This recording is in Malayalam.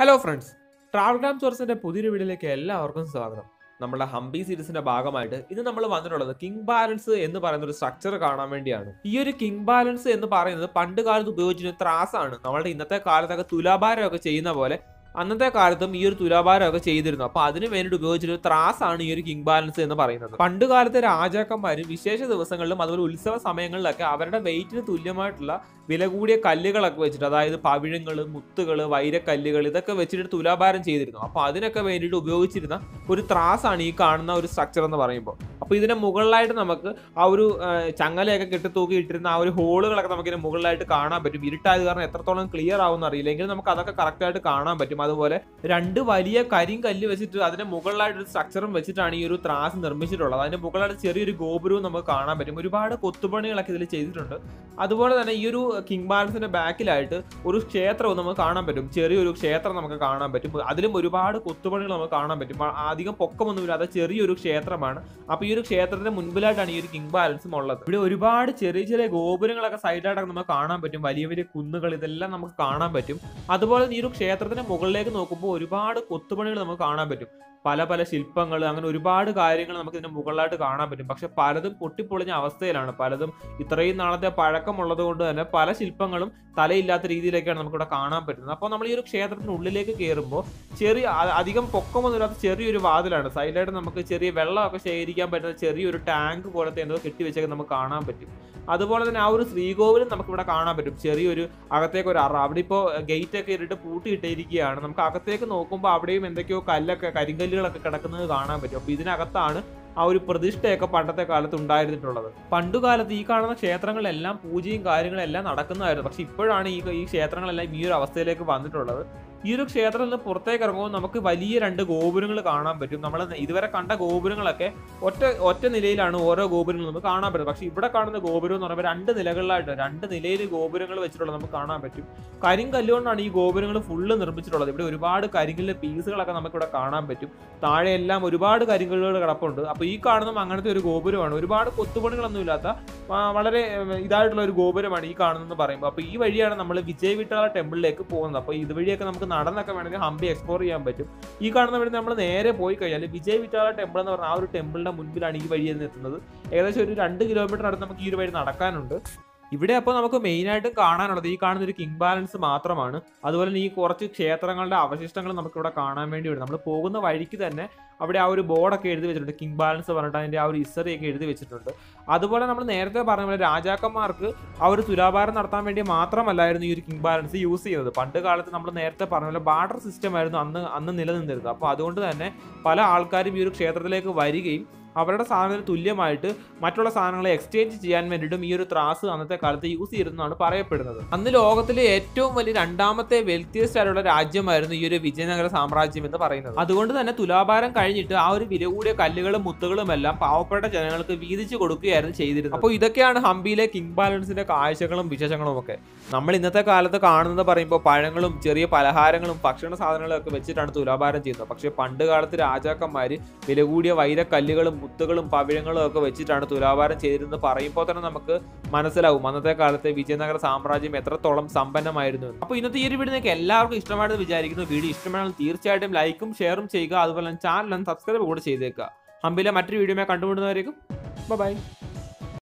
ഹലോ ഫ്രണ്ട്സ് ട്രാവൽ ഗ്രാം ടൂറിസ്റ്റിന്റെ പുതിയൊരു വീഡിയോയിലേക്ക് എല്ലാവർക്കും സ്വാഗതം നമ്മുടെ ഹംപി സീരീസിന്റെ ഭാഗമായിട്ട് ഇന്ന് നമ്മൾ വന്നിട്ടുള്ളത് കിങ് ബാലൻസ് എന്ന് പറയുന്ന ഒരു സ്ട്രക്ചർ കാണാൻ വേണ്ടിയാണ് ഈ ഒരു കിങ് ബാലൻസ് എന്ന് പറയുന്നത് പണ്ട് കാലത്ത് ഉപയോഗിച്ചിരുന്ന ത്രാസാണ് നമ്മുടെ ഇന്നത്തെ കാലത്തൊക്കെ തുലാഭാരമൊക്കെ ചെയ്യുന്ന പോലെ അന്നത്തെ കാലത്തും ഈ ഒരു തുലാഭാരമൊക്കെ ചെയ്തിരുന്നു അപ്പൊ അതിന് വേണ്ടിയിട്ട് ഉപയോഗിച്ചൊരു ത്രാസാണ് ഈ ഒരു കിങ് ബാലൻസ് എന്ന് പറയുന്നത് പണ്ട് കാലത്തെ രാജാക്കന്മാരും വിശേഷ ദിവസങ്ങളിലും അതുപോലെ ഉത്സവ സമയങ്ങളിലൊക്കെ അവരുടെ വെയിറ്റിന് തുല്യമായിട്ടുള്ള വില കൂടിയ കല്ലുകളൊക്കെ വെച്ചിട്ട് അതായത് പവിഴങ്ങൾ മുത്തുകൾ വൈരക്കല്ലുകൾ ഇതൊക്കെ വെച്ചിട്ട് തുലാഭാരം ചെയ്തിരുന്നു അപ്പൊ അതിനൊക്കെ വേണ്ടിയിട്ട് ഉപയോഗിച്ചിരുന്ന ഒരു ത്രാസാണ് ഈ കാണുന്ന ഒരു സ്ട്രക്ചർ എന്ന് പറയുമ്പോൾ അപ്പൊ ഇതിന്റെ മുകളിലായിട്ട് നമുക്ക് ആ ഒരു ആ, ചങ്ങലയൊക്കെ കെട്ടി തൂക്കി ഇട്ടിരുന്ന ആ ഒരു ഹോളുകളൊക്കെ നമുക്ക് ഇതിന്റെ മുകളിലായിട്ട് കാണാൻ പറ്റും ഇരുട്ടായത് കാരണം എത്രത്തോളം ക്ലിയർ ആവുമെന്ന് അറിയില്ല എങ്കിലും നമുക്ക് അതൊക്കെ കറക്റ്റ് ആയിട്ട് കാണാൻ പറ്റും അതുപോലെ രണ്ട് വലിയ കരിയും കല്ല് വെച്ചിട്ട് അതിന്റെ മുകളിലായിട്ട് ഒരു സ്ട്രക്ചറും വെച്ചിട്ടാണ് ഈ ഒരു ത്രാസ് നിർമ്മിച്ചിട്ടുള്ളത് അതിന്റെ മുകളിലായിട്ട് ചെറിയൊരു ഗോപുരവും നമുക്ക് കാണാൻ പറ്റും ഒരുപാട് കൊത്തുപണികളൊക്കെ ഇതിൽ ചെയ്തിട്ടുണ്ട് അതുപോലെ തന്നെ ഈ ഒരു കിങ് ബാലൻസിന്റെ ബാക്കിലായിട്ട് ഒരു ക്ഷേത്രവും നമുക്ക് കാണാൻ പറ്റും ചെറിയൊരു ക്ഷേത്രം നമുക്ക് കാണാൻ പറ്റും അതിലും ഒരുപാട് കൊത്തുപണികൾ നമുക്ക് കാണാൻ പറ്റും ആ- അധികം പൊക്കമൊന്നുമില്ലാത്ത ചെറിയൊരു ക്ഷേത്രമാണ് അപ്പൊ ഈ ഒരു ക്ഷേത്രത്തിന്റെ മുൻപിലായിട്ടാണ് ഈ ഒരു കിങ് ബാലൻസും ഉള്ളത് ഇവിടെ ഒരുപാട് ചെറിയ ചെറിയ ഗോപുരങ്ങളൊക്കെ സൈഡായിട്ടൊക്കെ നമുക്ക് കാണാൻ പറ്റും വലിയ വലിയ കുന്നുകൾ ഇതെല്ലാം നമുക്ക് കാണാൻ പറ്റും അതുപോലെ ഈ ഒരു ക്ഷേത്രത്തിന്റെ മുകളിലേക്ക് നോക്കുമ്പോൾ ഒരുപാട് കൊത്തുപണികൾ നമുക്ക് കാണാൻ പറ്റും പല പല ശില്പങ്ങൾ അങ്ങനെ ഒരുപാട് കാര്യങ്ങൾ നമുക്ക് ഇതിന്റെ മുകളിലായിട്ട് കാണാൻ പറ്റും പക്ഷെ പലതും പൊട്ടിപ്പൊളിഞ്ഞ അവസ്ഥയിലാണ് പലതും ഇത്രയും നാളത്തെ പഴക്കമുള്ളത് കൊണ്ട് തന്നെ പല ശില്പങ്ങളും തലയില്ലാത്ത രീതിയിലേക്കാണ് നമുക്കിവിടെ കാണാൻ പറ്റുന്നത് അപ്പോൾ നമ്മൾ ഈ ഒരു ക്ഷേത്രത്തിന് ഉള്ളിലേക്ക് കയറുമ്പോൾ ചെറിയ അ- അധികം പൊക്കമൊന്നുമില്ലാത്ത ചെറിയൊരു വാതിലാണ് സൈഡിലായിട്ട് നമുക്ക് ചെറിയ വെള്ളമൊക്കെ ശേഖരിക്കാൻ പറ്റുന്ന ചെറിയൊരു ടാങ്ക് പോലത്തെ എന്തോ കെട്ടിവെച്ചൊക്കെ നമുക്ക് കാണാൻ പറ്റും അതുപോലെ തന്നെ ആ ഒരു ശ്രീകോവിലും നമുക്ക് ഇവിടെ കാണാൻ പറ്റും ചെറിയൊരു അകത്തേക്ക് ഒരു അറ അവിടെ ഇപ്പോൾ ഗേറ്റ് ഒക്കെ ഇട്ടിട്ട് പൂട്ടിയിട്ടിരിക്കുകയാണ് നമുക്ക് അകത്തേക്ക് നോക്കുമ്പോൾ അവിടെയും എന്തൊക്കെയോ കല്ലൊക്കെ കരിങ്കല്ലുകളൊക്കെ കിടക്കുന്നത് കാണാൻ പറ്റും അപ്പോൾ ഇതിനകത്താണ് ആ ഒരു പ്രതിഷ്ഠയൊക്കെ പണ്ടത്തെ കാലത്ത് ഉണ്ടായിരുന്നിട്ടുള്ളത് പണ്ടുകാലത്ത് ഈ കാണുന്ന ക്ഷേത്രങ്ങളിലെല്ലാം പൂജയും കാര്യങ്ങളും എല്ലാം നടക്കുന്നതായിരുന്നു പക്ഷെ ഇപ്പോഴാണ് ഈ ഈ ക്ഷേത്രങ്ങളെല്ലാം ഈ ഒരു അവസ്ഥയിലേക്ക് വന്നിട്ടുള്ളത് ഈ ഒരു ക്ഷേത്രത്തിൽ നിന്ന് പുറത്തേക്ക് ഇറങ്ങുമ്പോൾ നമുക്ക് വലിയ രണ്ട് ഗോപുരങ്ങൾ കാണാൻ പറ്റും നമ്മൾ ഇതുവരെ കണ്ട ഗോപുരങ്ങളൊക്കെ ഒറ്റ ഒറ്റ നിലയിലാണ് ഓരോ ഗോപുരങ്ങളും നമുക്ക് കാണാൻ പറ്റും പക്ഷെ ഇവിടെ കാണുന്ന ഗോപുരം എന്ന് പറയുമ്പോൾ രണ്ട് നിലകളിലായിട്ട് രണ്ട് നിലയിൽ ഗോപുരങ്ങൾ വെച്ചിട്ടുള്ളത് നമുക്ക് കാണാൻ പറ്റും കരിങ്കല്ലുകൊണ്ടാണ് ഈ ഗോപുരങ്ങൾ ഫുള്ള് നിർമ്മിച്ചിട്ടുള്ളത് ഇവിടെ ഒരുപാട് കരിങ്കല്ല് പീസുകളൊക്കെ നമുക്ക് ഇവിടെ കാണാൻ പറ്റും താഴെ എല്ലാം ഒരുപാട് കരിങ്കല്ലുകൾ കിടപ്പുണ്ട് അപ്പോൾ ഈ കാണുന്ന അങ്ങനത്തെ ഒരു ഗോപുരമാണ് ഒരുപാട് കൊത്തുപണികളൊന്നും ഇല്ലാത്ത ആ, വളരെ ഏർ, ഇതായിട്ടുള്ള ഒരു ഗോപുരമാണ് ഈ കാണുന്നതെന്ന് പറയുമ്പോൾ അപ്പോൾ ഈ വഴിയാണ് നമ്മൾ വിജയ് വിട്ടാള ടെമ്പിളിലേക്ക് പോകുന്നത് അപ്പോൾ ഇതുവഴിയൊക്കെ നമുക്ക് നടന്നൊക്കെ വേണമെങ്കിൽ ഹംപി എക്സ്പ്ലോർ ചെയ്യാൻ പറ്റും ഈ കാണുന്ന വഴി നമ്മൾ നേരെ പോയി കഴിഞ്ഞാൽ വിജയ് വിട്ടാള ടെമ്പിൾ എന്ന് പറഞ്ഞ ആ ഒരു ടെമ്പിളിന്റെ മുൻപിലാണ് ഈ വഴി എന്ന് എത്തുന്നത് ഏകദേശം ഒരു രണ്ട് കിലോമീറ്റർ അടുത്ത് നമുക്ക് ഈ ഒരു വഴി നടക്കാനുണ്ട് ഇവിടെ അപ്പോൾ നമുക്ക് മെയിനായിട്ടും കാണാനുള്ളത് ഈ കാണുന്ന ഒരു കിങ് ബാലൻസ് മാത്രമാണ് അതുപോലെ തന്നെ ഈ കുറച്ച് ക്ഷേത്രങ്ങളുടെ അവശിഷ്ടങ്ങൾ നമുക്ക് ഇവിടെ കാണാൻ വേണ്ടി വരും നമ്മൾ പോകുന്ന വഴിക്ക് തന്നെ അവിടെ ആ ഒരു ബോർഡൊക്കെ എഴുതി വെച്ചിട്ടുണ്ട് കിങ് ബാലൻസ് പറഞ്ഞിട്ട് അതിന്റെ ആ ഒരു ഇസറിയൊക്കെ എഴുതി വെച്ചിട്ടുണ്ട് അതുപോലെ നമ്മൾ നേരത്തെ പറഞ്ഞ പോലെ രാജാക്കന്മാർക്ക് ആ ഒരു തുലാഭാരം നടത്താൻ വേണ്ടി മാത്രമല്ലായിരുന്നു ഈ ഒരു കിങ് ബാലൻസ് യൂസ് ചെയ്യുന്നത് പണ്ട് കാലത്ത് നമ്മൾ നേരത്തെ പറഞ്ഞ പോലെ ബാർട്ടർ സിസ്റ്റം ആയിരുന്നു അന്ന് അന്ന് നിലനിന്നിരുന്നത് അപ്പോൾ അതുകൊണ്ട് തന്നെ പല ആൾക്കാരും ഈ ഒരു ക്ഷേത്രത്തിലേക്ക് വരികയും അവരുടെ സാധനത്തിന് തുല്യമായിട്ട് മറ്റുള്ള സാധനങ്ങളെ എക്സ്ചേഞ്ച് ചെയ്യാൻ വേണ്ടിയിട്ടും ഈ ഒരു ത്രാസ് അന്നത്തെ കാലത്ത് യൂസ് ചെയ്തിരുന്നതാണ് പറയപ്പെടുന്നത് അന്ന് ലോകത്തിലെ ഏറ്റവും വലിയ രണ്ടാമത്തെ വെൽത്തിയസ്റ്റ് ആയിട്ടുള്ള രാജ്യമായിരുന്നു ഈ ഒരു വിജയനഗര സാമ്രാജ്യം എന്ന് പറയുന്നത് അതുകൊണ്ട് തന്നെ തുലാഭാരം കഴിഞ്ഞിട്ട് ആ ഒരു വില കൂടിയ കല്ലുകളും മുത്തുകളും എല്ലാം പാവപ്പെട്ട ജനങ്ങൾക്ക് വീതിച്ചു കൊടുക്കുകയായിരുന്നു ചെയ്തിരുന്നത് അപ്പോൾ ഇതൊക്കെയാണ് ഹംപിയിലെ കിങ് ബാലൻസിന്റെ കാഴ്ചകളും വിശേഷങ്ങളും ഒക്കെ നമ്മൾ ഇന്നത്തെ കാലത്ത് കാണുന്നത് പറയുമ്പോൾ പഴങ്ങളും ചെറിയ പലഹാരങ്ങളും ഭക്ഷണ സാധനങ്ങളും ഒക്കെ വെച്ചിട്ടാണ് തുലാഭാരം ചെയ്യുന്നത് പക്ഷേ പണ്ട് കാലത്ത് രാജാക്കന്മാർ വില കൂടിയ വൈരക്കല്ലുകളും മുത്തുകളും പവിഴങ്ങളും ഒക്കെ വെച്ചിട്ടാണ് തുലാഭാരം ചെയ്തിരുന്നത് പറയുമ്പോൾ തന്നെ നമുക്ക് മനസ്സിലാവും അന്നത്തെ കാലത്തെ വിജയനഗര സാമ്രാജ്യം എത്രത്തോളം സമ്പന്നമായിരുന്നു എന്ന്. അപ്പോൾ ഇന്നത്തെ ഈ ഒരു വീഡിയോ നിങ്ങൾക്ക് എല്ലാവർക്കും ഇഷ്ടമാണെന്ന് വിചാരിക്കുന്നു വീഡിയോ ഇഷ്ടമാണെങ്കിൽ തീർച്ചയായിട്ടും ലൈക്കും ഷെയറും ചെയ്യുക അതുപോലെ ചാനൽ സബ്സ്ക്രൈബ് കൂടെ ചെയ്തേക്കുക ഹംപിയിലെ മറ്റൊരു വീഡിയോ കണ്ടുമുട്ടുന്നവരേക്കും ബൈ